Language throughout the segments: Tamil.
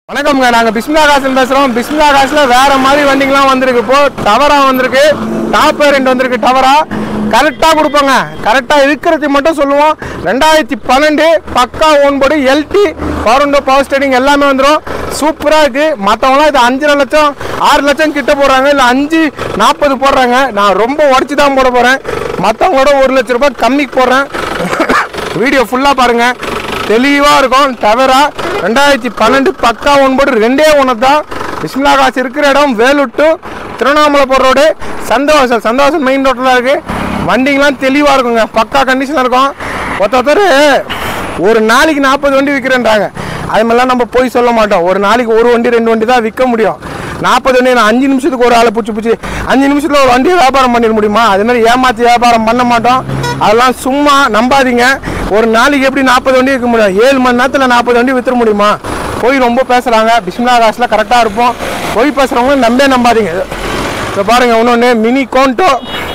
வணக்கம்ங்க நாங்க பிஸ்மிலா காசன் பேசுறோம் பிஸ்மிலா காசுல வேற மாதிரி வண்டிங்கலாம் வந்திருக்கு இப்போ டவரா வந்திருக்கு டாப் ரெண்டு வந்திருக்கு டவரா கரெக்டா கொடுப்போங்க கரெக்டா இருக்கிறது மட்டும் சொல்லுவோம் ரெண்டாயிரத்தி பன்னெண்டு பக்கா own board LT power window power steering எல்லாமே வந்துடும் சூப்பரா இருக்கு மற்றவங்களாம் இது அஞ்சரை லட்சம் ஆறு லட்சம் கிட்ட போடுறாங்க இல்லை அஞ்சு நாற்பது போடுறாங்க நான் ரொம்ப உடச்சி தான் போட போறேன் மற்றவங்களோட ஒரு லட்ச ரூபாய் கம்மிக்கு போடுறேன் வீடியோ ஃபுல்லாக பாருங்க தெளிவாக இருக்கும் தவிர ரெண்டாயிரத்தி பன்னெண்டு பக்கா ஒன்பது ரெண்டே ஒன்று தான் பிஸ்மிலா காசு இருக்கிற இடம் வேலூர் to திருவண்ணாமலை ரோடு சந்தோஷம் சந்தோஷம் மெயின் ரோட்டில் இருக்கு வண்டிங்கெலாம் தெளிவாக இருக்குங்க பக்கா கண்டிஷனாக இருக்கும் ஒருத்தர் ஒரு நாளைக்கு நாற்பது வண்டி விற்கிறேன்றாங்க அது மாதிரிலாம் நம்ம போய் சொல்ல மாட்டோம் ஒரு நாளைக்கு ஒரு வண்டி ரெண்டு வண்டி தான் விற்க முடியும் நாற்பது வண்டி நான் அஞ்சு நிமிஷத்துக்கு ஒரு ஆளை பிடிச்சி பிடிச்சி அஞ்சு நிமிஷத்தில் ஒரு வண்டியை வியாபாரம் பண்ணிட முடியுமா அது மாதிரி ஏமாற்றி வியாபாரம் பண்ண மாட்டோம் அதெல்லாம் சும்மா நம்பாதீங்க ஒரு நாளைக்கு எப்படி நாற்பது வண்டி விற்க முடியும் ஏழு மணி நேரத்தில் நாற்பது வண்டி வித்துற முடியுமா போய் ரொம்ப பேசுகிறாங்க பிஸ்மிலா காசில் கரெக்டாக இருப்போம் போய் பேசுகிறவங்க நம்பே நம்பாதீங்க இப்போ பாருங்க இன்னொன்று மினி கோண்டோ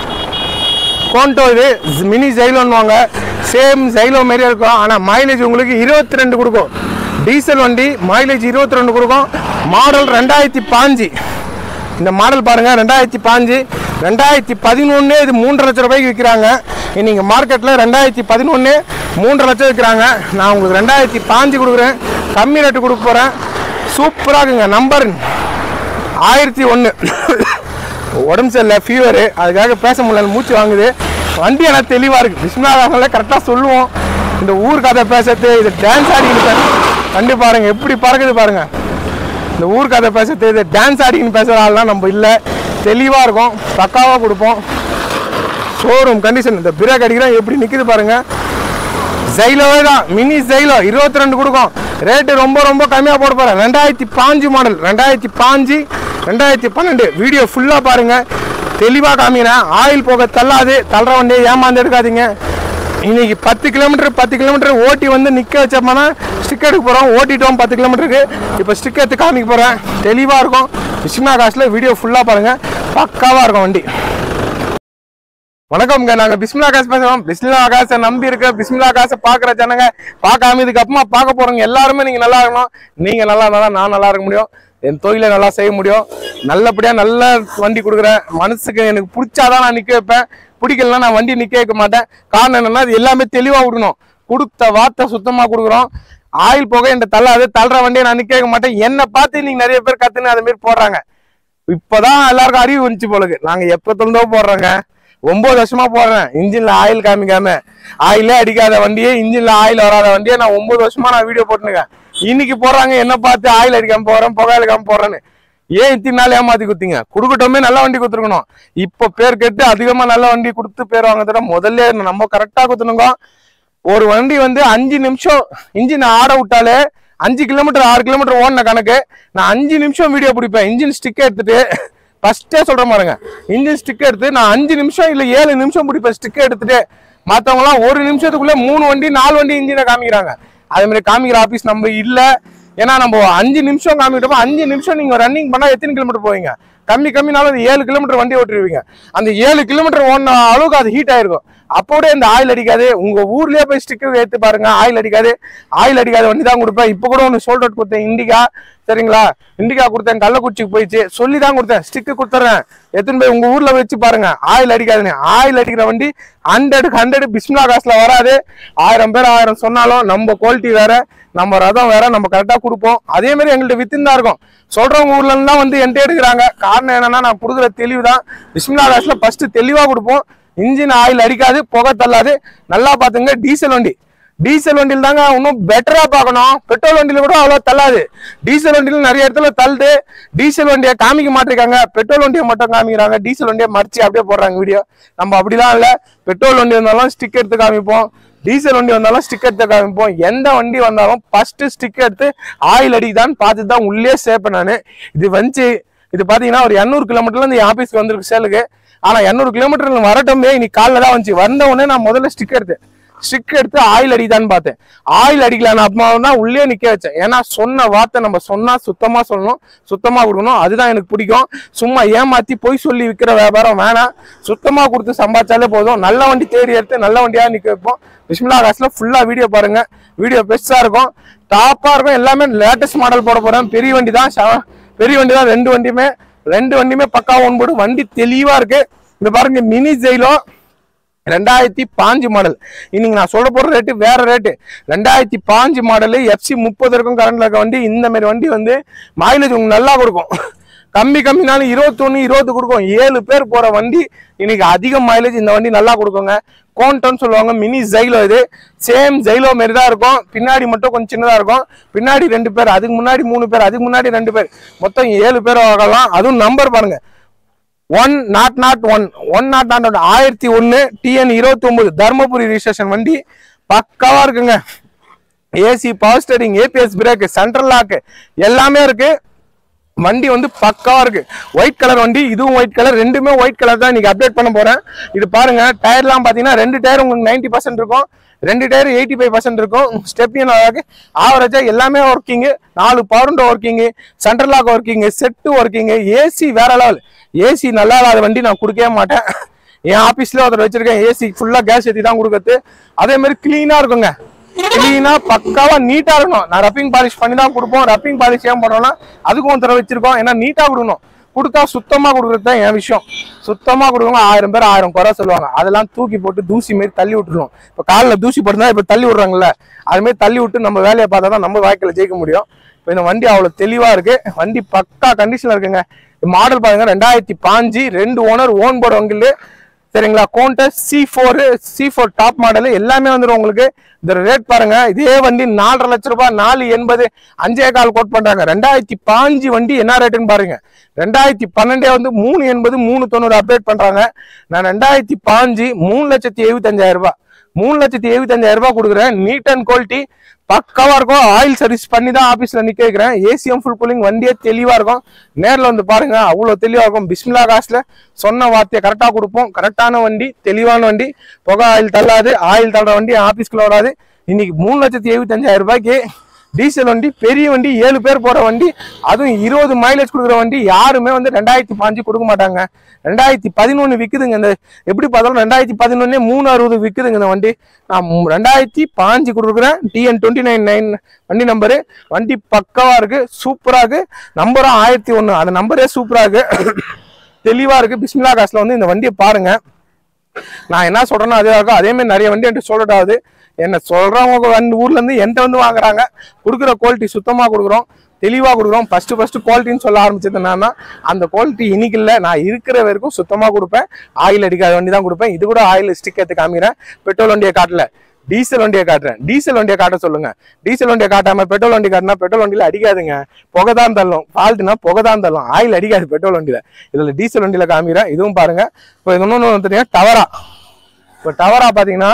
கோண்டோ இது மினி ஜைலோன்னுவாங்க சேம் ஜைலோ மாரியே இருக்கும் ஆனால் மைலேஜ் உங்களுக்கு இருபத்தி ரெண்டு கொடுக்கும் டீசல் வண்டி மைலேஜ் இருபத்தி ரெண்டு கொடுக்கும் மாடல் ரெண்டாயிரத்தி பாஞ்சு இந்த மாடல் பாருங்க ரெண்டாயிரத்தி பாஞ்சு ரெண்டாயிரத்தி பதினொன்று இது மூன்றரை லட்சம் ரூபாய்க்கு விற்கிறாங்க இன்னைக்கு மார்க்கெட்டில் ரெண்டாயிரத்தி பதினொன்று மூன்றரை லட்சம் விற்கிறாங்க நான் உங்களுக்கு ரெண்டாயிரத்தி பாஞ்சு கொடுக்குறேன் கம்மி ரேட்டு கொடுக்க போகிறேன் சூப்பராக இருக்குங்க நம்பர் ஆயிரத்தி ஒன்று உடம்பு சரியில்லை ஃபீவரு அதுக்காக பேச முடியல மூச்சு வாங்குது வண்டி ஆனால் தெளிவாக இருக்குது பிஸ்மிலாவில் கரெக்டாக சொல்லுவோம் இந்த ஊர் கதை பேசுறது இது டான்ஸ் ஆடிக்கிட்டு வண்டி பாருங்கள் எப்படி பறக்குது பாருங்கள் இந்த ஊர் கதை பேசுறது இது டான்ஸ் ஆடிக்கின்னு பேசுகிற ஆள்லாம் நம்ம இல்லை தெளிவாக இருக்கும் பக்காவாக கொடுப்போம் ஷோரூம் கண்டிஷன் இந்த பிரேக் அடிக்கிறோம் எப்படி நிற்குது பாருங்கள் ஜைலோவே தான் மினி ஜைலோ இருபத்தி ரெண்டு கொடுக்கும் ரேட்டு ரொம்ப ரொம்ப கம்மியாக போட போகிறேன் ரெண்டாயிரத்தி பாஞ்சு மாடல் ரெண்டாயிரத்தி பாஞ்சு ரெண்டாயிரத்தி பன்னெண்டு வீடியோ ஃபுல்லாக பாருங்கள் தெளிவாக காமிக்கிறேன் ஆயில் போக தள்ளாது தள்ளுற வண்டியை ஏமாந்து எடுக்காதீங்க இன்னைக்கு பத்து கிலோமீட்டர் பத்து கிலோமீட்டர் ஓட்டி வந்து நிற்க வச்சோம்னா ஸ்டிக் எடுக்க போகிறோம் ஓட்டிட்டோம் பத்து கிலோமீட்டருக்கு இப்போ ஸ்டிக் எடுத்து காமிக்க போகிறேன் தெளிவாக இருக்கும் விஷ்ணா காசில் வீடியோ ஃபுல்லாக பாருங்கள் பக்காவாக இருக்கும் வண்டி வணக்கம்ங்க நாங்க பிஸ்மிலா காசு பேசுறோம் பிஸ்மிலா காசை நம்பி இருக்க பிஸ்மிலா காசை பாக்குற ஜனங்க பார்க்காம இதுக்கு அப்புறமா பார்க்க போறவங்க எல்லாருமே நீங்க நல்லா இருக்கணும் நீங்க நல்லா இருந்தா தான் நான் நல்லா இருக்க முடியும் என் தொழிலை நல்லா செய்ய முடியும் நல்லபடியா நல்ல வண்டி கொடுக்குறேன் மனசுக்கு எனக்கு பிடிச்சாதான் நான் நிக்க வைப்பேன் பிடிக்கலன்னா நான் வண்டி நிக்க வைக்க மாட்டேன் காரணம் என்னன்னா இது எல்லாமே தெளிவா விடணும் கொடுத்த வார்த்தை சுத்தமா கொடுக்குறோம் ஆயில் போக என்கிட்ட தள்ளாது தள்ளுற வண்டியை நான் நிக்க வைக்க மாட்டேன் என்னை பார்த்து நீங்க நிறைய பேர் கத்துன்னு அது மாதிரி போடுறாங்க இப்பதான் எல்லாருக்கும் அறிவு வந்துச்சு போலுக்கு நாங்க எப்ப திறந்தோ போடுறோங்க ஒன்பது வருஷமா போடுறேன் இன்ஜின்ல ஆயில் காமிக்காம ஆயிலே அடிக்காத வண்டியே இன்ஜின்ல ஆயில் வராத வண்டியே நான் ஒன்பது வருஷமா நான் வீடியோ போட்டுருக்கேன் இன்னைக்கு போடுறாங்க என்ன பார்த்து ஆயில் அடிக்காம போறேன் புகை அடிக்காம போறேன்னு ஏன் இத்தனை நாள் ஏமாத்தி குத்தீங்க கொடுக்கட்டுமே நல்ல வண்டி கொடுத்துருக்கணும் இப்ப பேர் கெட்டு அதிகமா நல்ல வண்டி கொடுத்து பேர் வாங்குறத முதல்ல நம்ம கரெக்டா குத்துனுங்க ஒரு வண்டி வந்து அஞ்சு நிமிஷம் இன்ஜின் ஆட விட்டாலே அஞ்சு கிலோமீட்டர் ஆறு கிலோமீட்டர் ஓடின கணக்கு நான் அஞ்சு நிமிஷம் வீடியோ பிடிப்பேன் இன்ஜின் ஸ்டிக் எடுத்துட்டு ஃபர்ஸ்டே சொல்ற பாருங்க இன்ஜின் ஸ்டிக் எடுத்து நான் அஞ்சு நிமிஷம் இல்ல ஏழு நிமிஷம் பிடிப்பேன் ஸ்டிக் எடுத்துட்டு மத்தவங்கலாம் ஒரு நிமிஷத்துக்குள்ள மூணு வண்டி நாலு வண்டி இன்ஜினை காமிக்கிறாங்க அதே மாதிரி காமிக்கிற ஆபீஸ் நம்ம இல்ல ஏன்னா நம்ம அஞ்சு நிமிஷம் காமிக்கிட்டோம் அஞ்சு நிமிஷம் நீங்க ரன்னிங் பண்ணா எத்தனை கிலோமீட்டர் போவீங்க கம்மி கம்மினாலும் அது ஏழு கிலோமீட்டர் வண்டி ஓட்டிருவீங்க அந்த ஏழு கிலோமீட்டர் ஓடின அளவுக்கு அது ஹீட் ஆயிருக்கும் அப்போட இந்த ஆயில் அடிக்காது உங்க ஊர்லயே போய் ஸ்டிக்கர் ஏத்து பாருங்க ஆயில் அடிக்காது ஆயில் அடிக்காத வண்டி தான் கொடுப்பேன் இப்போ கூட ஒன்று சோல்ட் அவுட் கொடுத்தேன் இண்டிகா சரிங்களா இண்டிகா கொடுத்தேன் கள்ளக்குறிச்சிக்கு போயிடுச்சு சொல்லி தான் கொடுத்தேன் ஸ்டிக்கு கொடுத்துறேன் எத்தனை போய் உங்க ஊர்ல வச்சு பாருங்க ஆயில் அடிக்காதுன்னு ஆயில் அடிக்கிற வண்டி ஹண்ட்ரட் ஹண்ட்ரட் பிஸ்மிலா காசுல வராது ஆயிரம் பேர் ஆயிரம் சொன்னாலும் நம்ம குவாலிட்டி வேற நம்ம ரதம் வேற நம்ம கரெக்டா கொடுப்போம் அதே மாதிரி எங்கள்கிட்ட வித்தின் தான் இருக்கும் சொல்றவங்க ஊர்ல இருந்து தான் வந்து என்கிட்ட எடுக்கிறாங்க காரணம் என்னன்னா நான் கொடுக்குற தெளிவு தான் பிஸ்மிலா காசுல ஃபர்ஸ்ட் தெளிவா கொடுப்போம் இன்ஜின் ஆயில் அடிக்காது புகை தள்ளாது நல்லா பாத்துங்க டீசல் வண்டி டீசல் வண்டியில் தாங்க இன்னும் பெட்டரா பார்க்கணும் பெட்ரோல் வண்டியில கூட அவ்வளோ தள்ளாது டீசல் வண்டியில நிறைய இடத்துல தள்ளுது டீசல் வண்டியை காமிக்க மாட்டிருக்காங்க பெட்ரோல் வண்டியை மட்டும் காமிக்கிறாங்க டீசல் வண்டியை மறைச்சு அப்படியே போடுறாங்க வீடியோ நம்ம அப்படிலாம் இல்லை பெட்ரோல் வண்டி வந்தாலும் ஸ்டிக் எடுத்து காமிப்போம் டீசல் வண்டி வந்தாலும் ஸ்டிக் எடுத்து காமிப்போம் எந்த வண்டி வந்தாலும் ஃபர்ஸ்ட் ஸ்டிக் எடுத்து ஆயில் அடிக்குதான்னு பார்த்து தான் உள்ளே சேர்ப்பேன் நான் இது வந்து இது பார்த்தீங்கன்னா ஒரு இரநூறு கிலோமீட்டர்ல இருந்து ஆஃபீஸ்க்கு வந்திருக்கு சேலுக்கு ஆனா இரநூறு கிலோமீட்டர் வரட்டுமே இன்னைக்கு காலைல தான் வந்துச்சு வந்த உடனே நான் முதல்ல ஸ்டிக் எடுத்தேன் ஸ்டிக் எடுத்து ஆயில் அடிதான்னு பார்த்தேன் ஆயில் அடிக்கலான்னு அம்மா தான் உள்ளே நிக்க வச்சேன் ஏன்னா சொன்ன வார்த்தை நம்ம சொன்னா சுத்தமா சொல்லணும் சுத்தமா கொடுக்கணும் அதுதான் எனக்கு பிடிக்கும் சும்மா ஏமாத்தி பொய் சொல்லி விற்கிற வியாபாரம் வேணாம் சுத்தமா கொடுத்து சம்பாதிச்சாலே போதும் நல்ல வண்டி தேடி எடுத்து நல்ல வண்டியா நிக்க வைப்போம் பிஸ்மிலா காசுல ஃபுல்லா வீடியோ பாருங்க வீடியோ பெஸ்டா இருக்கும் டாப்பா இருக்கும் எல்லாமே லேட்டஸ்ட் மாடல் போட போறேன் பெரிய வண்டி தான் செவ- பெரிய வண்டி தான் ரெண்டு வண்டியுமே ரெண்டு வண்டியுமே பக்கா ஒன் போடு வண்டி தெளிவா இருக்கு இந்த பாருங்க மினி ஜெயிலோ ரெண்டாயிரத்தி பாஞ்சு மாடல் இன்னைக்கு நான் சொல்ல போற ரேட்டு வேற ரேட்டு ரெண்டாயிரத்தி பாஞ்சு மாடலு எஃப்சி முப்பது இருக்கும் கரண்ட்ல இருக்க வண்டி இந்த மாதிரி வண்டி வந்து மைலேஜ் உங்களுக்கு நல்லா கொடுக்கும் கம்மி கம்மினாலும் இருபத்தொன்னு இருபது கொடுக்கும் ஏழு பேர் போற வண்டி இன்னைக்கு அதிக மைலேஜ் இந்த வண்டி நல்லா கொடுக்குங்க கோன்டோன்னு சொல்லுவாங்க மினி ஜைலோ இது சேம் ஜைலோ மாரி தான் இருக்கும் பின்னாடி மட்டும் கொஞ்சம் சின்னதா இருக்கும் பின்னாடி ரெண்டு பேர் அதுக்கு முன்னாடி மூணு பேர் அதுக்கு முன்னாடி ரெண்டு பேர் மொத்தம் ஏழு பேர் ஆகலாம் அதுவும் நம்பர் பாருங்க one nought nought one one nought nought one ஆயிரத்தி ஒன்று டிஎன் இருபத்தி ஒன்பது தர்மபுரி ரிஜிஸ்ட்ரேஷன் வண்டி பக்காவா இருக்குங்க AC power steering ABS brake central lock எல்லாமே இருக்கு வண்டி வந்து பக்காவா இருக்கு ஒயிட் கலர் வண்டி இதுவும் ஒயிட் கலர் ரெண்டுமே ஒயிட் கலர் தான் இன்னைக்கு அப்டேட் பண்ண போறேன் இது பாருங்க டயர்லாம் பாத்தீங்கன்னா ரெண்டு டயர் உங்களுக்கு நைன்டி பர்சன்ட் இருக்கும் ரெண்டு டயர் எயிட்டி ஃபைவ் பர்சன்ட் இருக்கும் ஸ்டெப்னி நல்லா இருக்கு ஆவரேஜா எல்லாமே ஒர்க்கிங் நாலு power working central lock working set working AC வேற லெவல் ஏசி நல்லா இல்லாத வண்டி நான் கொடுக்கவே மாட்டேன் என் ஆபீஸ்ல ஒருத்தர் வச்சிருக்கேன் ஏசி ஃபுல்லா கேஸ் ஏத்தி தான் கொடுக்கறது அதே மாதிரி கிளீனா இருக்குங்க கிளீனா பக்காவா நீட்டா இருக்கணும் நான் ரப்பிங் பாலிஷ் பண்ணி தான் கொடுப்போம் ரப்பிங் பாலிஷ் ஏன் பண்றோம்னா அதுக்கும் ஒருத்தர வச்சிருக்கோம் ஏன்னா நீட்டா கொடுக்கணும் கொடுத்தா சுத்தமா கொடுக்கறது தான் என் விஷயம் சுத்தமா கொடுக்கணும் ஆயிரம் பேர் ஆயிரம் குறை சொல்லுவாங்க அதெல்லாம் தூக்கி போட்டு தூசி மாரி தள்ளி விட்டுருணும் இப்ப காலில் தூசி போட்டுனா இப்ப தள்ளி விடுறாங்கல்ல அது மாதிரி தள்ளி விட்டு நம்ம வேலையை பார்த்தா தான் நம்ம வாழ்க்கையில ஜெயிக்க முடியும் இப்போ இந்த வண்டி அவ்வளவு தெளிவா இருக்கு வண்டி பக்கா கண்டிஷன்ல இருக்குங்க மாடல் பாருங்க ரெண்டாயிரத்தி பாஞ்சு ரெண்டு ஓனர் ஓன் போர்டு வங்கில் சரிங்களா கோண்டஸ் C four C four top model எல்லாமே வந்துடும் உங்களுக்கு இந்த ரேட் பாருங்க இதே வண்டி நாலரை லட்ச ரூபாய் நாலு எண்பது அஞ்சே கால் கோட் பண்றாங்க ரெண்டாயிரத்தி பாஞ்சு வண்டி என்ன ரேட்டுன்னு பாருங்க ரெண்டாயிரத்தி பன்னெண்டே வந்து மூணு எண்பது மூணு தொண்ணூறு அப்டேட் பண்றாங்க நான் ரெண்டாயிரத்தி பாஞ்சு மூணு லட்சத்தி எழுபத்தஞ்சாயிரம் ரூபாய் மூணு லட்சத்தி எழுபத்தஞ்சாயிரம் ரூபாய் கொடுக்குறேன் நீட் அண்ட் குவாலிட்டி பக்காவா இருக்கும் ஆயில் சர்வீஸ் பண்ணி தான் ஆபீஸ்ல நிக்க வைக்கிறேன் ஏசிஎம் ஃபுல் கூலிங் வண்டியே தெளிவா இருக்கும் நேர்ல வந்து பாருங்க அவ்வளவு தெளிவா இருக்கும் பிஸ்மிலா காசுல சொன்ன வார்த்தையை கரெக்டா கொடுப்போம் கரெக்டான வண்டி தெளிவான வண்டி புகை ஆயில் தள்ளாது ஆயில் தள்ளுற வண்டி ஆபீஸ்க்குள்ள வராது இன்னைக்கு மூணு லட்சத்தி எழுபத்தஞ்சாயிரம் ரூபாய்க்கு டீசல் வண்டி பெரிய வண்டி ஏழு பேர் போற வண்டி அதுவும் இருபது மைலேஜ் கொடுக்குற வண்டி யாருமே வந்து ரெண்டாயிரத்தி பாஞ்சு கொடுக்க மாட்டாங்க ரெண்டாயிரத்தி பதினொன்று விக்குதுங்க இந்த எப்படி பார்த்தாலும் ரெண்டாயிரத்தி பதினொன்னே மூணு அறுபது விக்குதுங்க இந்த வண்டி நான் மு- ரெண்டாயிரத்தி பாஞ்சு கொடுக்குறேன் டிஎன் டுவெண்ட்டி நைன் நைன் வண்டி நம்பரு வண்டி பக்கவா இருக்கு சூப்பரா இருக்கு நம்பரும் ஆயிரத்தி ஒன்று அந்த நம்பரே சூப்பரா இருக்கு தெளிவா இருக்கு பிஸ்மிலா காசுல வந்து இந்த வண்டியை பாருங்க நான் என்ன சொல்றேனோ அதே இருக்கும் அதே மாதிரி நிறைய வண்டி என்கிட்ட சொல்லட்டாவது என்ன சொல்றவங்க வந்து ஊர்ல இருந்து என்கிட்ட வந்து வாங்குறாங்க கொடுக்குற குவாலிட்டி சுத்தமா கொடுக்குறோம் தெளிவா கொடுக்குறோம் ஃபர்ஸ்ட் ஃபர்ஸ்ட் குவாலிட்டின்னு சொல்ல ஆரம்பிச்சது என்னன்னா அந்த குவாலிட்டி இன்னைக்கு இல்ல நான் இருக்கிற வரைக்கும் சுத்தமா கொடுப்பேன் ஆயில் அடிக்காத வண்டி தான் கொடுப்பேன் இது கூட ஆயில் ஸ்டிக் எடுத்து காமிக்கிறேன் பெட்ரோல் வண்டியை காட்டல டீசல் வண்டியை காட்டுறேன் டீசல் வண்டியை காட்ட சொல்லுங்க டீசல் வண்டியை காட்டாம பெட்ரோல் வண்டி காட்டினா பெட்ரோல் வண்டியில அடிக்காதுங்க புகை தான் தள்ளும் ஃபால்ட்னா புகை தான் தள்ளும் ஆயில் அடிக்காது பெட்ரோல் வண்டியில இதுல டீசல் வண்டியில காமிக்கிறேன் இதுவும் பாருங்க இப்போ இன்னொன்னு வந்துட்டீங்கன்னா டவரா இப்போ டவரா பாத்தீங்கன்னா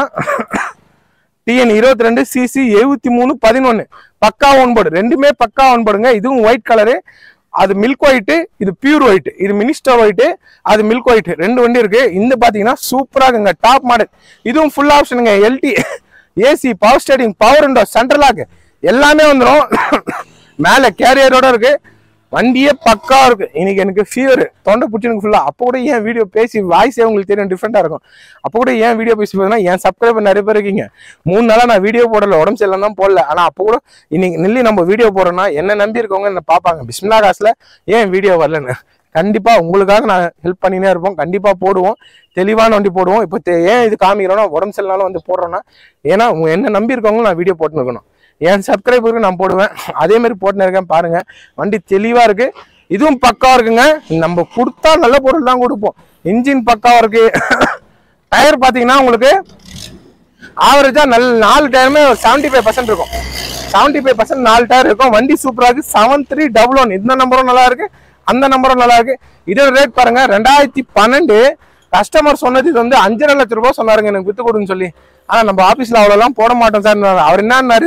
டிஎன் இருபத்தி ரெண்டு சிசி எழுபத்தி மூணு பதினொன்னு பக்கா ஒன்பது ரெண்டுமே பக்கா ஒன்பதுங்க இதுவும் ஒயிட் கலரு அது மில்க் ஒயிட் இது பியூர் ஒயிட் இது மினிஸ்டர் ஒயிட் அது மில்க் ஒயிட் ரெண்டு வண்டி இருக்கு இந்த பாத்தீங்கன்னா சூப்பரா இருக்குங்க டாப் மாடல் இதுவும் ஃபுல் ஆப்ஷனுங்க LT AC power steering power window central lock எல்லாமே வந்துடும் மேல கேரியரோட இருக்கு வண்டியே பக்கா இருக்கு இன்னைக்கு எனக்கு ஃபீவர் தொண்டை பிடிச்சிருக்கு ஃபுல்லா அப்போ கூட ஏன் வீடியோ பேசி வாய்ஸே உங்களுக்கு தெரியும் டிஃப்ரெண்டா இருக்கும் அப்போ கூட ஏன் வீடியோ பேசி போதுன்னா என் சப்ஸ்கிரைபர் நிறைய பேர் இருக்கீங்க மூணு நாளா நான் வீடியோ போடல உடம்பு சரியில்லை தான் போடல ஆனா அப்போ கூட இன்னைக்கு நில்லி நம்ம வீடியோ போடுறோம்னா என்ன நம்பி இருக்கவங்க என்ன பார்ப்பாங்க பிஸ்மிலா காசுல ஏன் வீடியோ வரலன்னு கண்டிப்பா உங்களுக்காக நான் ஹெல்ப் பண்ணினே இருப்போம் கண்டிப்பா போடுவோம் தெளிவான வண்டி போடுவோம் இப்போ தெ- ஏன் இது காமிக்கிறோம்னா உடம்பு சரியில்லைனாலும் வந்து போடுறோம்னா ஏன்னா உங்க- என்ன நம்பி இருக்கவங்க நான் வீடியோ போட்டுன்னு இருக்கணும் என் சப்ஸ்கிரைபருக்கு நான் போடுவேன் அதே மாதிரி போட்டுன்னு இருக்கேன் பாருங்க வண்டி தெளிவா இருக்கு இதுவும் பக்காவா இருக்குங்க நம்ம கொடுத்தா நல்ல பொருள் தான் கொடுப்போம் இன்ஜின் பக்காவா இருக்கு டயர் பாத்தீங்கன்னா உங்களுக்கு ஆவரேஜா நல்ல நாலு டயருமே செவன்டி ஃபைவ் பர்சன்ட் இருக்கும் செவன்டி ஃபைவ் பர்சன்ட் நாலு டயர் இருக்கும் வண்டி சூப்பரா இருக்கு செவன் த்ரீ டபுள் ஒன் இந்த நம்பரும் நல்லா இருக்கு அந்த நம்பரும் நல்லா இருக்கு இதோட ரேட் பாருங்க ரெண்டாயிரத்தி பன்னெண்டு கஸ்டமர் சொன்னது இது வந்து அஞ்சரை லட்ச ரூபாய் சொன்னாருங்க எனக்கு வித்து கொடுன்னு சொல்லி ஆனா நம்ம ஆபீஸ்ல அவ்வளவுலாம் போட மாட்டோம் சார் அவர் என்னன்னாரு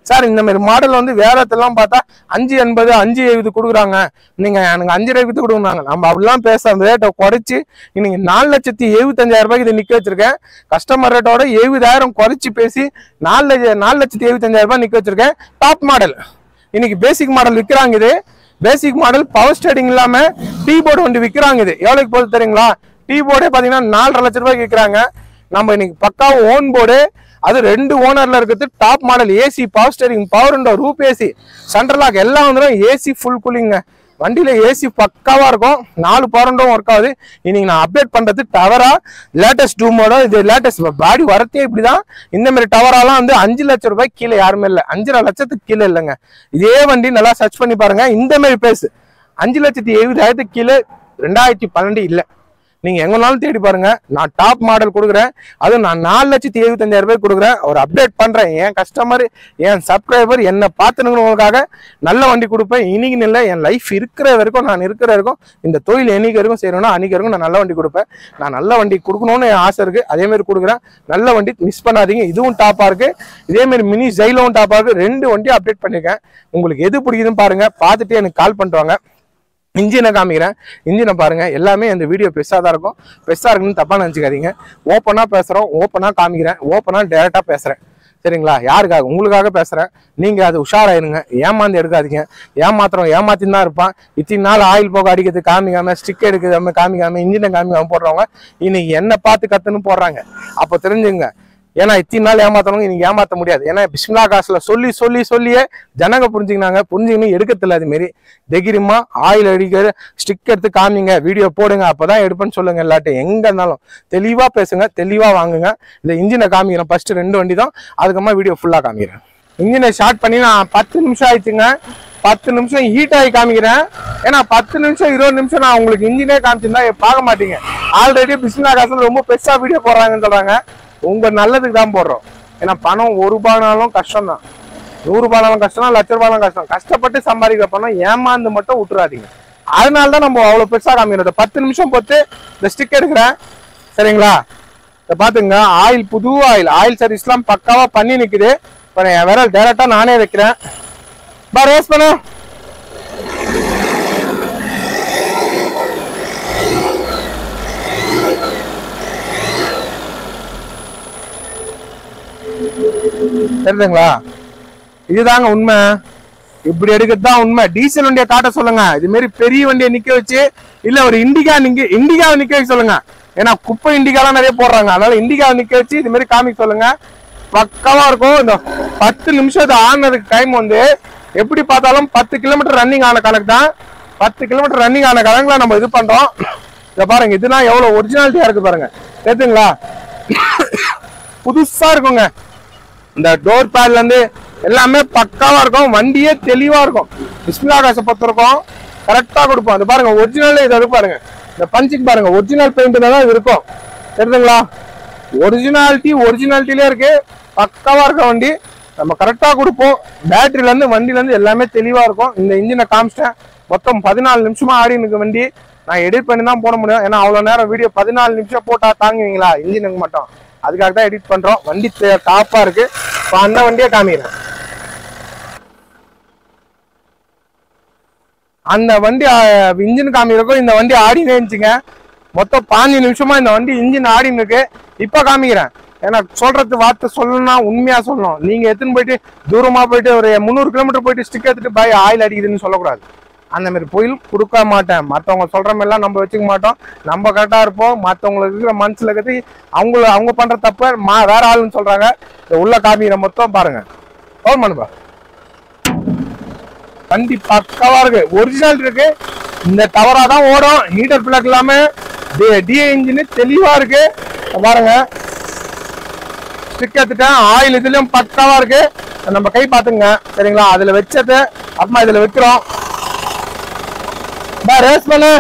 சார் இந்த மாதிரி மாடல் வந்து வேற இடத்துலலாம் பார்த்தா அஞ்சு எண்பது அஞ்சு எழுபது கொடுக்குறாங்க நீங்க எனக்கு அஞ்சு எழுபது கொடுக்குறாங்க நம்ம அப்படிலாம் பேச ரேட்டை குறைச்சி இன்னைக்கு நாலு லட்சத்தி எழுபத்தஞ்சாயிரம் ரூபாய்க்கு இதை நிக்க வச்சிருக்கேன் கஸ்டமர் ரேட்டோட எழுபதாயிரம் குறைச்சி பேசி நாலு லட்ச நாலு லட்சத்தி எழுபத்தஞ்சாயிரம் ரூபாய் நிக்க வச்சிருக்கேன் டாப் மாடல் இன்னைக்கு பேசிக் மாடல் விற்கிறாங்க இது பேசிக் மாடல் பவர் ஸ்டேரிங் இல்லாம டீ போர்டு வண்டி விற்கிறாங்க இது எவ்வளவுக்கு போகுது தெரியுங்களா டீ போர்டே பாத்தீங்கன்னா நாலரை லட்ச ரூபாய்க்கு விற்கிறாங்க நம்ம இன்னைக்கு பக்கா ஓன் போர்டு அது ரெண்டு ஓனர்ல இருக்கிறது top model AC power steering power window roof AC central lock எல்லாம் வந்துடும் ஏசி ஃபுல் கூலிங்க வண்டியில ஏசி பக்காவா இருக்கும் நாலு பவரண்டும் ஒர்க் ஆகுது இன்னைக்கு நான் அப்டேட் பண்றது டவரா லேட்டஸ்ட் டூமோட இது லேட்டஸ்ட் பாடி வரத்தே இப்படிதான் இந்த மாதிரி டவராலாம் வந்து அஞ்சு லட்சம் ரூபாய் கீழே யாருமே இல்லை அஞ்சரை லட்சத்துக்கு கீழே இல்லைங்க இதே வண்டி நல்லா சர்ச் பண்ணி பாருங்க இந்த மாதிரி பேஸ் அஞ்சு லட்சத்தி எழுபதாயிரத்துக்கு கீழே ரெண்டாயிரத்தி பன்னெண்டு இல்லை நீங்க எங்கனாலும் தேடி பாருங்க நான் டாப் மாடல் கொடுக்குறேன் அதுவும் நான் நாலு லட்சத்தி எழுபத்தஞ்சாயிரம் ரூபாய் கொடுக்குறேன் ஒரு அப்டேட் பண்றேன் என் கஸ்டமர் என் சப்ஸ்கிரைபர் என்னை பார்த்துனுங்கிறவங்களுக்காக நல்ல வண்டி கொடுப்பேன் இன்னைக்கு இல்லை என் லைஃப் இருக்கிற வரைக்கும் நான் இருக்கிற வரைக்கும் இந்த தொழில் என்னைக்கு வரைக்கும் செய்யணும்னா அன்னைக்கு வரைக்கும் நான் நல்ல வண்டி கொடுப்பேன் நான் நல்ல வண்டி கொடுக்கணும்னு என் ஆசை இருக்கு அதே மாதிரி கொடுக்குறேன் நல்ல வண்டி மிஸ் பண்ணாதீங்க இதுவும் டாப்பா இருக்கு இதே மாதிரி மினி ஜெயிலும் டாப்பா இருக்கு ரெண்டு வண்டியும் அப்டேட் பண்ணிருக்கேன் உங்களுக்கு எது பிடிக்குதுன்னு பாருங்க பார்த்துட்டு எனக்கு கால் பண்ணிட்டு வாங்க இன்ஜினை காமிக்கிறேன் இன்ஜினை பாருங்க எல்லாமே இந்த வீடியோ பெருசாக தான் இருக்கும் பெருசாக இருக்குன்னு தப்பா நினச்சிக்காதீங்க ஓப்பனாக பேசுகிறோம் ஓப்பனாக காமிக்கிறேன் ஓப்பனாக டேரெக்டாக பேசுகிறேன் சரிங்களா யாருக்காக உங்களுக்காக பேசுகிறேன் நீங்கள் அது உஷாராயிருங்க ஏமாந்து எடுக்காதீங்க ஏமாத்துறோம் ஏமாத்தின்னு தான் இருப்பான் இத்தனை நாள் ஆயில் போக அடிக்கிறது காமிக்காம ஸ்டிக் எடுக்காம காமிக்காம இன்ஜினை காமிக்காம போடுறவங்க இன்னைக்கு என்ன பார்த்து கத்துன்னு போடுறாங்க அப்போ தெரிஞ்சுங்க ஏன்னா இத்தனை நாள் ஏமாத்தவங்க இன்னைக்கு ஏமாத்த முடியாது ஏன்னா பிஸ்மிலா காசுல சொல்லி சொல்லி சொல்லியே ஜனங்க புரிஞ்சுக்கினாங்க புரிஞ்சுக்கணும் எடுக்கத்தில்ல அது மாரி தைரியமா ஆயில் அடிக்கிற ஸ்டிக் எடுத்து காமிங்க வீடியோ போடுங்க அப்பதான் எடுப்பேன்னு சொல்லுங்க எல்லாட்டும் எங்க இருந்தாலும் தெளிவா பேசுங்க தெளிவா வாங்குங்க இந்த இன்ஜினை காமிக்கிறேன் ஃபர்ஸ்ட் ரெண்டு வண்டி தான் அதுக்கப்புறமா வீடியோ ஃபுல்லா காமிக்கிறேன் இன்ஜினை ஸ்டார்ட் பண்ணி நான் பத்து நிமிஷம் ஆயிடுச்சுங்க பத்து நிமிஷம் ஹீட் ஆகி காமிக்கிறேன் ஏன்னா பத்து நிமிஷம் இருபது நிமிஷம் நான் உங்களுக்கு இன்ஜினே காமிச்சிருந்தா பார்க்க மாட்டீங்க ஆல்ரெடி பிஸ்மிலா காசுல ரொம்ப பெருசா வீடியோ போடுறாங்கன்னு சொல்றாங்க உங்க நல்லதுக்கு தான் போடுறோம் ஏன்னா பணம் ஒரு ரூபாய்னாலும் கஷ்டம் தான் நூறு ரூபாய்னாலும் கஷ்டம் லட்ச ரூபாய்னாலும் கஷ்டம் கஷ்டப்பட்டு சம்பாதிக்கிற பணம் ஏமாந்து மட்டும் விட்டுறாதீங்க அதனால தான் நம்ம அவ்வளவு பெருசா காமிக்கிறோம் பத்து நிமிஷம் பொறுத்து இந்த ஸ்டிக் எடுக்கிறேன் சரிங்களா இதை பாத்துங்க ஆயில் புது ஆயில் ஆயில் சர்வீஸ்லாம் பக்காவா பண்ணி நிக்குது இப்போ என் விரல் டைரக்டா நானே வைக்கிறேன் பா ரேஸ் பண்ணு தெரியுதுங்களா இதுதாங்க உண்மை இப்படி எடுக்கிறது தான் உண்மை டீசல் வண்டியை காட்ட சொல்லுங்க இது மாதிரி பெரிய வண்டியை நிக்க வச்சு இல்ல ஒரு இண்டிகா நிக்க இண்டிகாவை நிக்க வைக்க சொல்லுங்க ஏன்னா குப்பை இண்டிகாலாம் நிறைய போடுறாங்க அதனால இண்டிகாவை நிக்க வச்சு இது மாதிரி காமிக்க சொல்லுங்க பக்காவா இருக்கும் இந்த பத்து நிமிஷம் ஆனதுக்கு டைம் வந்து எப்படி பார்த்தாலும் பத்து கிலோமீட்டர் ரன்னிங் ஆன கணக்கு தான் பத்து கிலோமீட்டர் ரன்னிங் ஆன கணக்குல நம்ம இது பண்றோம் இதை பாருங்க இதெல்லாம் எவ்வளவு ஒரிஜினாலிட்டியா இருக்கு பாருங்க தெரியுதுங்களா புதுசா இருக்குங்க இந்த டோர் பேட்ல இருந்து எல்லாமே பக்காவா இருக்கும் வண்டியே தெளிவா இருக்கும் பிஸ்மிலா காசை பொறுத்த இருக்கும் கரெக்டா கொடுப்போம் அது பாருங்க ஒரிஜினல் இது இருக்கு பாருங்க இந்த பஞ்சுக்கு பாருங்க ஒரிஜினல் பெயிண்ட் தான் இது இருக்கும் தெரியுதுங்களா ஒரிஜினாலிட்டி ஒரிஜினாலிட்டிலே இருக்கு பக்காவா இருக்க வண்டி நம்ம கரெக்டா கொடுப்போம் பேட்டரியில இருந்து வண்டில இருந்து எல்லாமே தெளிவா இருக்கும் இந்த இன்ஜினை காமிச்சிட்டேன் மொத்தம் பதினாலு நிமிஷமா ஆடி இருக்கு வண்டி நான் எடிட் பண்ணி தான் போட முடியும் ஏன்னா அவ்வளவு நேரம் வீடியோ பதினாலு நிமிஷம் போட்டா தாங்குவீங்களா இன்ஜினுக்கு மட்டும் அதுக்காக தான் எடிட் பண்றோம் வண்டி டாப்பா இருக்கு இப்போ அந்த வண்டியை காமிக்கிறேன் அந்த வண்டி இன்ஜின் காமிக்கிறக்கும் இந்த வண்டி ஆடினே இருந்துச்சுங்க மொத்தம் பாஞ்சு நிமிஷமா இந்த வண்டி இன்ஜின் ஆடின்னு இருக்கு இப்ப காமிக்கிறேன் ஏன்னா சொல்றது வார்த்தை சொல்லணும்னா உண்மையா சொல்லணும் நீங்க எத்தனை போயிட்டு தூரமா போயிட்டு ஒரு முந்நூறு கிலோமீட்டர் போயிட்டு ஸ்டிக் எடுத்துட்டு பாய் ஆயில் அடிக்குதுன்னு சொல்லக்கூடாது அந்த மாதிரி பொயில் கொடுக்க மாட்டேன் மற்றவங்க சொல்ற மாதிரிலாம் நம்ம வச்சுக்க மாட்டோம் நம்ம கரெக்டா இருப்போம் மற்றவங்களுக்கு இருக்கிற மனசுல இருக்கிறது அவங்கள அவங்க பண்ற தப்ப மா வேற ஆளுன்னு சொல்றாங்க இந்த உள்ள காமிக்கிற மொத்தம் பாருங்க ஃபோன் பண்ணுப்பா வண்டி பக்காவா இருக்கு ஒரிஜினல் இருக்கு இந்த டவரா தான் ஓடும் ஹீட்டர் பிளக் இல்லாம டிஏ இன்ஜின் தெளிவா இருக்கு இத பாருங்க ஸ்டிக் எடுத்துட்டேன் ஆயில் இதுலயும் பக்காவா இருக்கு நம்ம கை பாத்துங்க சரிங்களா அதுல வச்சது அப்புறமா இதுல வைக்கிறோம் பா ரேஸ் பண்ணு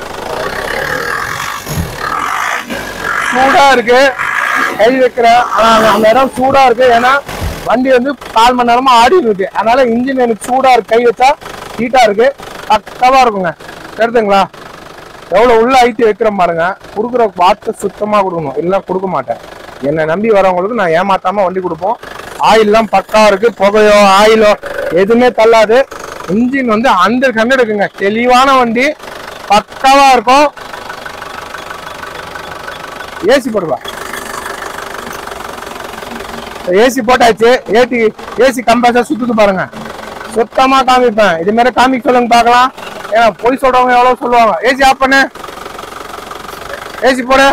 சூடா இருக்கு கை வைக்கிறேன் ஆனா அந்த- அந்த இடம் சூடா இருக்கு ஏன்னா வண்டி வந்து கால் மணி நேரமா ஆடி இருக்கு அதனால இன்ஜின் எனக்கு சூடா இருக்கு கை வச்சா ஹீட்டா இருக்கு பக்கவா இருக்குங்க தெரியுதுங்களா எவ்வளவு உள்ள ஐட்டி வைக்கிறோம் பாருங்க கொடுக்குற வார்த்தை சுத்தமா கொடுக்கணும் இல்லைன்னா கொடுக்க மாட்டேன் என்னை நம்பி வரவங்களுக்கு நான் ஏமாத்தாம வண்டி கொடுப்போம் ஆயில்லாம் பக்கா இருக்கு புகையோ ஆயிலோ எதுவுமே தள்ளாது இன்ஜின் வந்து ஹண்ட்ரட் ஹண்ட்ரட் இருக்குங்க தெளிவான வண்டி பக்காவா இருக்கும் ஏசி போடுவா ஏசி போட்டாச்சு ஏசி ஏசி கம்பேசர் சுத்துது பாருங்க சுத்தமா காமிப்பேன் இது மாதிரி காமிக்க சொல்லுங்க பார்க்கலாம் ஏன்னா பொய் சொல்றவங்க எவ்வளவு சொல்லுவாங்க ஏசி ஆஃப் பண்ணு ஏசி போடு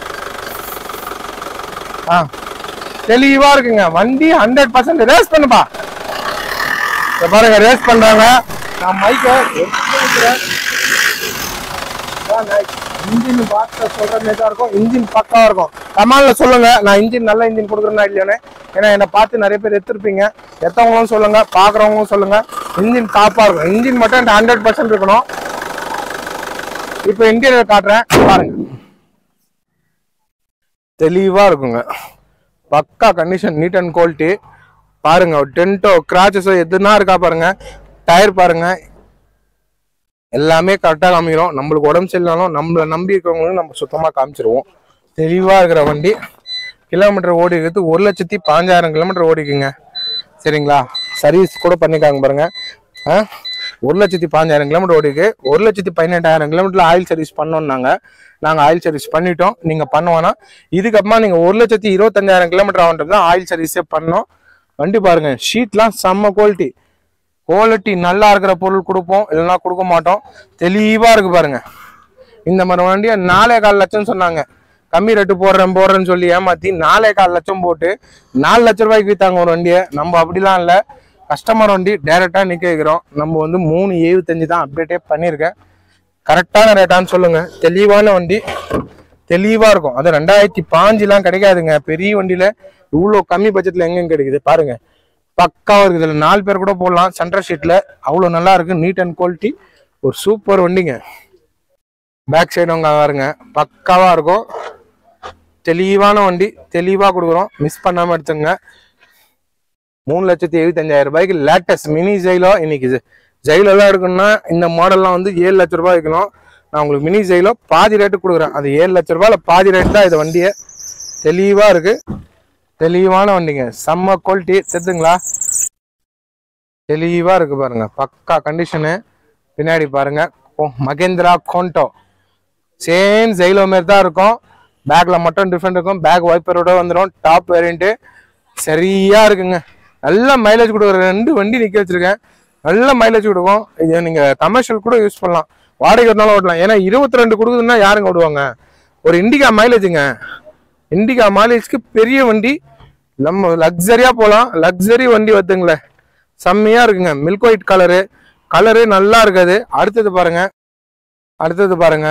ஆ தெளிவா இருக்குங்க வண்டி ஹண்ட்ரட் பர்சன்ட் ரேஸ் பண்ணுப்பா இத பாருங்க ரேஸ் பண்றாங்க நான் மைக்க இன்ஜின் பார்த்து சொல்ற மாதிரி தான் இருக்கும் இன்ஜின் பக்காவா இருக்கும் கமால்ல சொல்லுங்க நான் இன்ஜின் நல்ல இன்ஜின் கொடுக்குறேன்னா இல்லையானு ஏன்னா என்னை பார்த்து நிறைய பேர் எடுத்திருப்பீங்க எத்தவங்களும் சொல்லுங்க பாக்குறவங்களும் சொல்லுங்க இன்ஜின் டாப்பா இருக்கும் இன்ஜின் மட்டும் ஹண்ட்ரட் பர்சன்ட் இருக்கணும் இப்போ இன்டீரியர் காட்டுறேன் பாருங்க தெளிவா இருக்குங்க பக்கா கண்டிஷன் நீட் அண்ட் குவாலிட்டி பாருங்க ஒரு டென்ட்டோ கிராச்சஸோ எதுனா இருக்கா பாருங்க டயர் பாருங்க எல்லாமே கரெக்டாக காமிக்கிறோம் நம்மளுக்கு உடம்பு சரியில்லைனாலும் நம்மளை நம்பி இருக்கிறவங்களுக்கு நம்ம சுத்தமாக காமிச்சிருவோம் தெளிவாக இருக்கிற வண்டி கிலோமீட்டர் ஓடி இருக்கிறது ஒரு லட்சத்தி பாஞ்சாயிரம் கிலோமீட்டர் ஓடிக்குங்க சரிங்களா சர்வீஸ் கூட பண்ணிக்காங்க பாருங்க ஆ ஒரு லட்சத்தி பாஞ்சாயிரம் கிலோமீட்டர் ஓடிக்கு ஒரு லட்சத்தி பதினெட்டாயிரம் கிலோமீட்டர்ல ஆயில் சர்வீஸ் பண்ணோம்னாங்க நாங்கள் ஆயில் சர்வீஸ் பண்ணிட்டோம் நீங்கள் பண்ணுவோன்னா இதுக்கப்புறமா நீங்கள் ஒரு லட்சத்தி இருபத்தஞ்சாயிரம் கிலோமீட்டர் ஆகுன்றது தான் ஆயில் சர்வீஸே பண்ணோம் வண்டி பாருங்க ஷீட்லாம் செம்ம குவாலிட்டி குவாலிட்டி நல்லா இருக்கிற பொருள் கொடுப்போம் இல்லைன்னா கொடுக்க மாட்டோம் தெளிவா இருக்கு பாருங்க இந்த மாதிரி வண்டியை நாலே கால் லட்சம் சொன்னாங்க கம்மி ரேட்டு போடுறேன் போடுறேன்னு சொல்லி ஏமாத்தி நாலே கால் லட்சம் போட்டு நாலு லட்ச ரூபாய்க்கு வித்தாங்க ஒரு வண்டியை நம்ம அப்படிலாம் இல்லை கஸ்டமர் வண்டி டைரக்டா நிக்க வைக்கிறோம் நம்ம வந்து மூணு எழுபத்தஞ்சு தான் அப்டேட்டே பண்ணியிருக்கேன் கரெக்டான ரேட்டான்னு சொல்லுங்க தெளிவான வண்டி தெளிவா இருக்கும் அது ரெண்டாயிரத்தி பாஞ்சுலாம் கிடைக்காதுங்க பெரிய வண்டியில இவ்வளோ கம்மி பட்ஜெட்ல எங்கெங்க கிடைக்குது பாருங்க பக்காவா இருக்குது இதுல நாலு பேர் கூட போடலாம் சென்ட்ரல் ஷீட்ல அவ்வளோ நல்லா இருக்கு நீட் அண்ட் குவாலிட்டி ஒரு சூப்பர் வண்டிங்க பேக் சைடு உங்க பாருங்க பக்காவா இருக்கும் தெளிவான வண்டி தெளிவா கொடுக்குறோம் மிஸ் பண்ணாம எடுத்துங்க மூணு லட்சத்தி எழுபத்தஞ்சாயிரம் ரூபாய்க்கு லேட்டஸ்ட் மினி ஜெயிலோ இன்னைக்கு ஜெ- ஜெயிலோ எல்லாம் எடுக்கணும்னா இந்த மாடல்லாம் வந்து ஏழு லட்ச ரூபாய் வைக்கணும் நான் உங்களுக்கு மினி ஜெயிலோ பாதி ரேட்டு கொடுக்குறேன் அது ஏழு லட்ச ரூபாயில பாதி ரேட் தான் இது வண்டியை தெளிவா இருக்கு தெளிவான வண்டிங்க செம்ம குவாலிட்டி தெரிதுங்களா தெளிவா இருக்கு பாருங்க பக்கா கண்டிஷனு பின்னாடி பாருங்க ஓ, மகேந்திரா கோண்டோ சேம் ஜெயிலோ மாதிரி தான் இருக்கும் பேக்ல மட்டும் டிஃப்ரெண்ட் இருக்கும் பேக் வைப்பரோட வந்துடும் டாப் வேரியண்ட்டு சரியா இருக்குங்க நல்ல மைலேஜ் கொடுக்குற ரெண்டு வண்டி நிக்க வச்சிருக்கேன் நல்ல மைலேஜ் கொடுக்கும் இது நீங்க கமர்ஷியல் கூட யூஸ் பண்ணலாம் வாடகை ஓட்டினாலும் ஓட்டலாம் ஏன்னா இருபத்தி ரெண்டு கொடுக்குதுன்னா யாருங்க ஓடுவாங்க ஒரு இண்டிகா மைலேஜுங்க இண்டிகா மைலேஜ்க்கு பெரிய வண்டி நம்ம லக்ஸரியா போகலாம் லக்ஸரி வண்டி வந்துங்களேன் செம்மையா இருக்குங்க மில்க் ஒயிட் கலரு கலரு நல்லா இருக்காது அடுத்தது பாருங்க அடுத்தது பாருங்க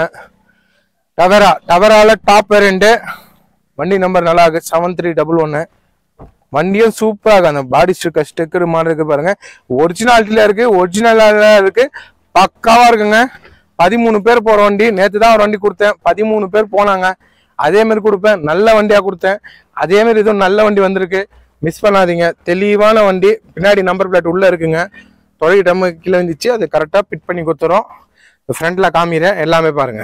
டவரா டவரால டாப் வேரியண்ட்டு வண்டி நம்பர் நல்லா இருக்கு செவன் த்ரீ டபுள் ஒன்று வண்டியும் சூப்பரா இருக்கு அந்த பாடி ஸ்டிக்கர் ஸ்டிக்கர் மாதிரி இருக்கு பாருங்க ஒரிஜினாலிட்டியில இருக்கு ஒரிஜினலா இருக்கு பக்காவா இருக்குங்க பதிமூணு பேர் போற வண்டி நேத்து தான் ஒரு வண்டி கொடுத்தேன் பதிமூணு பேர் போனாங்க அதே மாதிரி கொடுப்பேன் நல்ல வண்டியா கொடுத்தேன் அதே மாதிரி இதுவும் நல்ல வண்டி வந்திருக்கு மிஸ் பண்ணாதீங்க தெளிவான வண்டி பின்னாடி நம்பர் பிளேட் உள்ள இருக்குங்க தொலை டம் கீழே வந்துச்சு அது கரெக்டா பிட் பண்ணி கொடுத்துரும் ஃப்ரண்ட்ல காமிக்கிறேன் எல்லாமே பாருங்க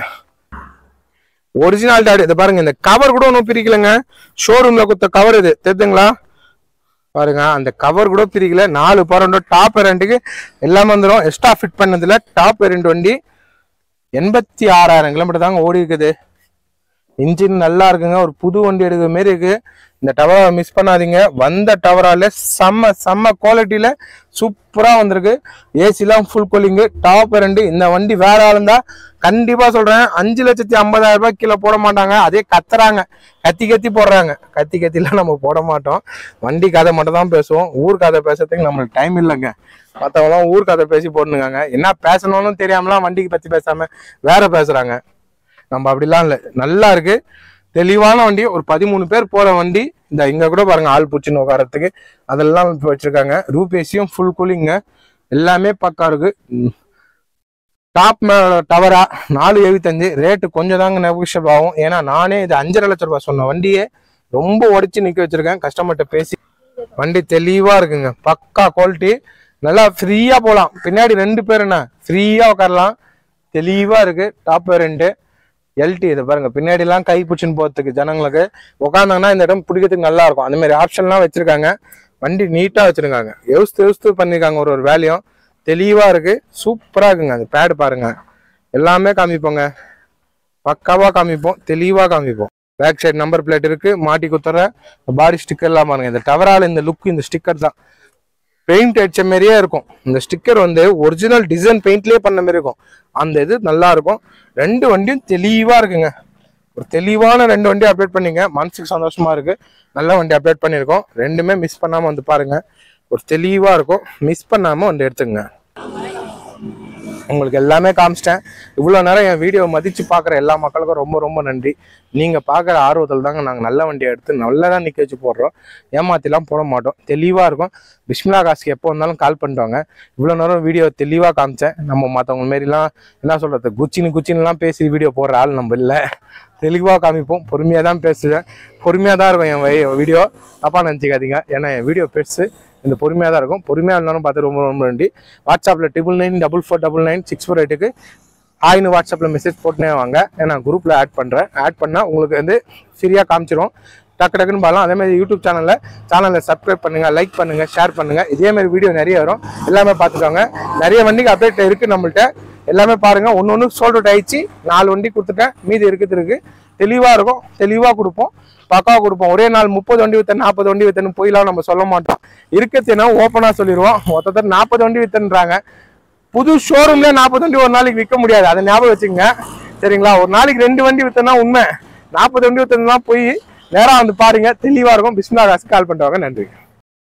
ஒரிஜினாலிட்டி இது பாருங்க இந்த கவர் கூட ஒன்றும் பிரிக்கலைங்க ஷோரூம்ல கொடுத்த கவர் இது தெரியுதுங்களா பாருங்க அந்த கவர் கூட பிரிக்கல நாலு பரண்டோ டாப் ரெண்டுக்கு எல்லாம் வந்துடும் எக்ஸ்ட்ரா ஃபிட் பண்ணதுல டாப் ரெண்டு வண்டி எண்பத்தி ஆறாயிரம் கிலோமீட்டர் தாங்க ஓடி இருக்குது இன்ஜின் நல்லா இருக்குங்க ஒரு புது வண்டி எடுக்கிற மாரி இருக்கு இந்த டவரை மிஸ் பண்ணாதீங்க வந்த டவரால செம்ம செம்ம குவாலிட்டியில சூப்பரா வந்திருக்கு ஏசிலாம் ஃபுல் கூலிங்கு டாப் ரெண்டு இந்த வண்டி வேற ஆளுந்தா கண்டிப்பா சொல்றேன் அஞ்சு லட்சத்தி ஐம்பதாயிரம் ரூபாய் கீழே போட மாட்டாங்க அதே கத்துறாங்க கத்தி கத்தி போடுறாங்க கத்தி கத்திலாம் நம்ம போட மாட்டோம் வண்டி கதை மட்டும் தான் பேசுவோம் ஊர் கதை பேசுறதுக்கு நம்மளுக்கு டைம் இல்லைங்க மற்றவங்களாம் ஊர் கதை பேசி போட்டுருக்காங்க என்ன பேசணும்னு தெரியாமலாம் வண்டிக்கு பத்தி பேசாம வேற பேசுறாங்க நம்ம அப்படிலாம் இல்லை நல்லா இருக்கு தெளிவான வண்டி ஒரு பதிமூணு பேர் போற வண்டி இந்த இங்க கூட பாருங்க ஆள் பூச்சின்னு உட்காரத்துக்கு அதெல்லாம் இப்ப வச்சிருக்காங்க ரூபேசியும் ஃபுல் கூலிங்க எல்லாமே பக்கா இருக்கு டாப் டவரா நாலு எழுபத்தஞ்சு ரேட்டு கொஞ்சம் தாங்க நெகோஷியபிள் ஆகும் ஏன்னா நானே இது அஞ்சரை லட்ச ரூபாய் சொன்ன வண்டியே ரொம்ப உடச்சி நிக்க வச்சிருக்கேன் கஸ்டமர்கிட்ட பேசி வண்டி தெளிவா இருக்குங்க பக்கா குவாலிட்டி நல்லா ஃப்ரீயா போகலாம் பின்னாடி ரெண்டு பேர் என்ன ஃப்ரீயா உட்காரலாம் தெளிவா இருக்கு டாப் வேரியன்ட்டு எல்டி இது பாருங்க பின்னாடி எல்லாம் கை பிடிச்சின்னு போறதுக்கு ஜனங்களுக்கு உட்காந்தாங்கன்னா இந்த இடம் பிடிக்கிறதுக்கு நல்லா இருக்கும் அந்த மாதிரி ஆப்ஷன்லாம் வச்சிருக்காங்க வண்டி நீட்டாக வச்சுருக்காங்க எவுஸ்து எவுஸ்து பண்ணியிருக்காங்க ஒரு ஒரு வேலையும் தெளிவாக இருக்குது சூப்பராக இருக்குங்க அந்த பேடு பாருங்க எல்லாமே காமிப்போங்க பக்காவாக காமிப்போம் தெளிவாக காமிப்போம் பேக் சைடு நம்பர் பிளேட் இருக்குது மாட்டி குத்துற பாடி ஸ்டிக்கர்லாம் பாருங்க இந்த டவரால் இந்த லுக் இந்த ஸ்டிக்கர் தான் பெயிண்ட் அடிச்ச மாதிரியே இருக்கும் இந்த ஸ்டிக்கர் வந்து ஒரிஜினல் டிசைன் பெயிண்ட்லேயே பண்ண மாதிரி இருக்கும் அந்த இது நல்லா இருக்கும் ரெண்டு வண்டியும் தெளிவாக இருக்குங்க ஒரு தெளிவான ரெண்டு வண்டி அப்டேட் பண்ணீங்க மனசுக்கு சந்தோஷமா இருக்கு நல்ல வண்டி அப்டேட் பண்ணியிருக்கோம் ரெண்டுமே மிஸ் பண்ணாம வந்து பாருங்க ஒரு தெளிவா இருக்கும் மிஸ் பண்ணாம வந்து எடுத்துங்க உங்களுக்கு எல்லாமே காமிச்சிட்டேன் இவ்வளோ நேரம் என் வீடியோ மதித்து பார்க்குற எல்லா மக்களுக்கும் ரொம்ப ரொம்ப நன்றி நீங்கள் பார்க்குற ஆர்வத்தில் தாங்க நாங்கள் நல்ல வண்டியை எடுத்து நல்லதாக நிற்க வச்சு போடுறோம் ஏமாத்திலாம் போட மாட்டோம் தெளிவாக இருக்கும் பிஸ்மிலா காசுக்கு எப்போ வந்தாலும் கால் பண்ணிட்டாங்க இவ்வளோ நேரம் வீடியோ தெளிவாக காமிச்சேன் நம்ம மற்றவங்க மாரிலாம் என்ன சொல்கிறது குச்சின்னு குச்சின்னுலாம் பேசி வீடியோ போடுற ஆள் நம்ம இல்லை தெளிவாக காமிப்போம் பொறுமையாக தான் பேசுவேன் பொறுமையாக தான் இருக்கும் என் வை- வீடியோ தப்பாக நினச்சிக்காதீங்க ஏன்னா என் வீடியோ பெருசு இந்த பொறுமையாக தான் இருக்கும் பொறுமையாக இருந்தாலும் பார்த்து ரொம்ப ரொம்ப நன்றி வாட்ஸ்அப்பில் triple nine double four double nine six four எயிட்டுக்கு ஆயின்னு வாட்ஸ்அப்பில் மெசேஜ் போட்டுனே வாங்க நான் குரூப்பில் ஆட் பண்ணுறேன் ஆட் பண்ணால் உங்களுக்கு வந்து ஃப்ரீயாக காமிச்சிரும் டக்கு டக்குன்னு பார்க்கலாம் அதே மாதிரி யூடியூப் சேனலில் சேனலை சப்ஸ்கிரைப் பண்ணுங்கள் லைக் பண்ணுங்கள் ஷேர் பண்ணுங்கள் இதே மாதிரி வீடியோ நிறைய வரும் எல்லாமே பார்த்துக்கோங்க நிறைய வண்டிக்கு அப்டேட் இருக்குது நம்மள்ட்ட எல்லாமே பாருங்கள் ஒன்று ஒன்று சோல்ட் அவுட் ஆயிடுச்சு நாலு வண்டி கொடுத்துட்டேன் மீதி இருக்குது இருக்கு தெளிவாக இருக்கும் தெளிவாக கொடுப்போம் பக்காவாக கொடுப்போம் ஒரே நாள் முப்பது வண்டி வித்தன் நாற்பது வண்டி வித்தன்னு போயெல்லாம் நம்ம சொல்ல மாட்டோம் இருக்கிறதுனா ஓப்பனாக சொல்லிடுவோம் மொத்தத்தில் நாற்பது வண்டி வித்தன்றாங்க புது ஷோரூம்ல நாற்பது வண்டி ஒரு நாளைக்கு விற்க முடியாது அதை ஞாபகம் வச்சுங்க சரிங்களா ஒரு நாளைக்கு ரெண்டு வண்டி வித்தனா உண்மை நாற்பது வண்டி வித்தனா போய் நேரா வந்து பாருங்க தெளிவா இருக்கும் பிஸ்மிலா காசு கால் பண்ணுவாங்க நன்றி